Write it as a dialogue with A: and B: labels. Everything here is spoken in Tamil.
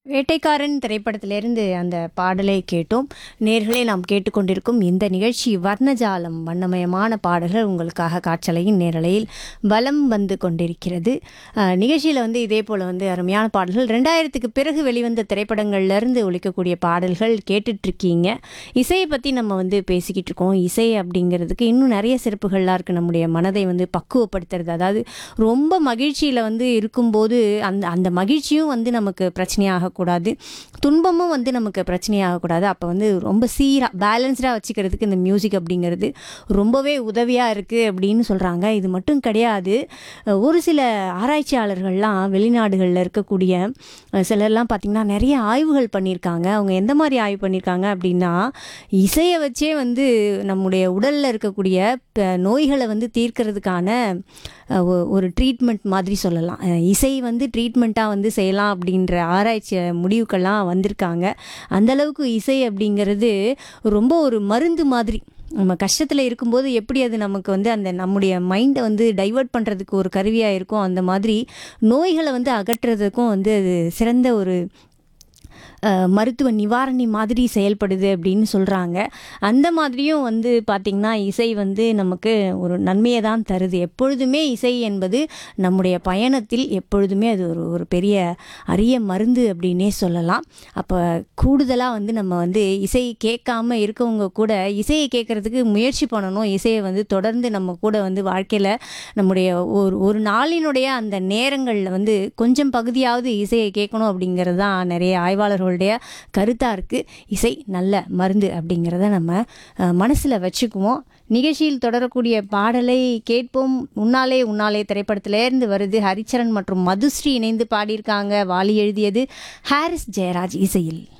A: வேட்டைக்காரன் திரைப்படத்திலிருந்து அந்த பாடலை கேட்டோம் நேர்களே நாம் கேட்டுக்கொண்டிருக்கும் இந்த நிகழ்ச்சி வர்ணஜாலம் வண்ணமயமான பாடல்கள் உங்களுக்காக காற்றலையின் நேரலையில் வலம் வந்து கொண்டிருக்கிறது அஹ், நிகழ்ச்சியில் வந்து இதே போல் வந்து அருமையான பாடல்கள் ரெண்டாயிரத்துக்கு பிறகு வெளிவந்த திரைப்படங்கள்லேருந்து ஒழிக்கக்கூடிய பாடல்கள் கேட்டுட்ருக்கீங்க இசையை பற்றி நம்ம வந்து பேசிக்கிட்டு இருக்கோம் இசை அப்படிங்கிறதுக்கு இன்னும் நிறைய சிறப்புகள்லாம் இருக்குது நம்முடைய மனதை வந்து பக்குவப்படுத்துறது அதாவது ரொம்ப மகிழ்ச்சியில் வந்து இருக்கும்போது அந்த அந்த மகிழ்ச்சியும் வந்து நமக்கு பிரச்சனையாகக்கூடாது துன்பமும் வந்து நமக்கு பிரச்சனையாகக்கூடாது அப்போ வந்து ரொம்ப சீராக பேலன்ஸ்டாக வச்சுக்கிறதுக்கு இந்த மியூசிக் அப்படிங்கிறது ரொம்பவே உதவியாக இருக்குது அப்படின்னு சொல்கிறாங்க இது மட்டும் கிடையாது அஹ் ஒரு சில ஆராய்ச்சியாளர்கள்லாம் வெளிநாடுகளில் இருக்கக்கூடிய அஹ் சிலர்லாம் பார்த்திங்கன்னா நிறைய ஆய்வுகள் பண்ணியிருக்காங்க அவங்க எந்த மாதிரி ஆய்வு பண்ணியிருக்காங்க அப்படின்னா இசையை வச்சே வந்து நம்முடைய உடலில் இருக்கக்கூடிய ப- நோய்களை வந்து தீர்க்கிறதுக்கான அஹ், ஒ- ஒரு ட்ரீட்மெண்ட் மாதிரி சொல்லலாம் அஹ், இசை வந்து ட்ரீட்மெண்ட்டாக வந்து செய்யலாம் அப்படின்ற ஆராய்ச்சி முடிவுக்கெல்லாம் வந்திருக்காங்க அந்த அளவுக்கு இசை அப்படிங்கிறது ரொம்ப ஒரு மருந்து மாதிரி நம்ம கஷ்டத்தில் இருக்கும்போது எப்படி அது நமக்கு வந்து அந்த நம்முடைய மைண்டை வந்து டைவர்ட் பண்ணுறதுக்கு ஒரு கருவியாக இருக்கும் அந்த மாதிரி நோய்களை வந்து அகற்றுறதுக்கும் வந்து அது சிறந்த ஒரு அஹ், மருத்துவ நிவாரணி மாதிரி செயல்படுது அப்படின்னு சொல்கிறாங்க அந்த மாதிரியும் வந்து பார்த்திங்கன்னா இசை வந்து நமக்கு ஒரு நன்மையை தான் தருது எப்பொழுதுமே இசை என்பது நம்முடைய பயணத்தில் எப்பொழுதுமே அது ஒரு ஒரு பெரிய அரிய மருந்து அப்படின்னே சொல்லலாம் அப்போ கூடுதலாக வந்து நம்ம வந்து இசை கேட்காம இருக்கவங்க கூட இசையை கேட்குறதுக்கு முயற்சி பண்ணணும் இசையை வந்து தொடர்ந்து நம்ம கூட வந்து வாழ்க்கையில் நம்முடைய ஒரு ஒரு நாளினுடைய அந்த நேரங்களில் வந்து கொஞ்சம் பகுதியாவது இசையை கேட்கணும் அப்படிங்கிறது தான் நிறைய ஆய்வாளர்களுடைய கருத்தாக இருக்குது இசை நல்ல மருந்து அப்படிங்கிறத நம்ம மனசில் வச்சுக்குவோம் நிகழ்ச்சியில் தொடரக்கூடிய பாடலை கேட்போம் உன்னாலே உன்னாலே திரைப்படத்திலேருந்து வருது ஹரிச்சரன் மற்றும் மதுஸ்ரீ இணைந்து பாடியிருக்காங்க வாலி எழுதியது ஹாரிஸ் ஜெயராஜ் இசையில்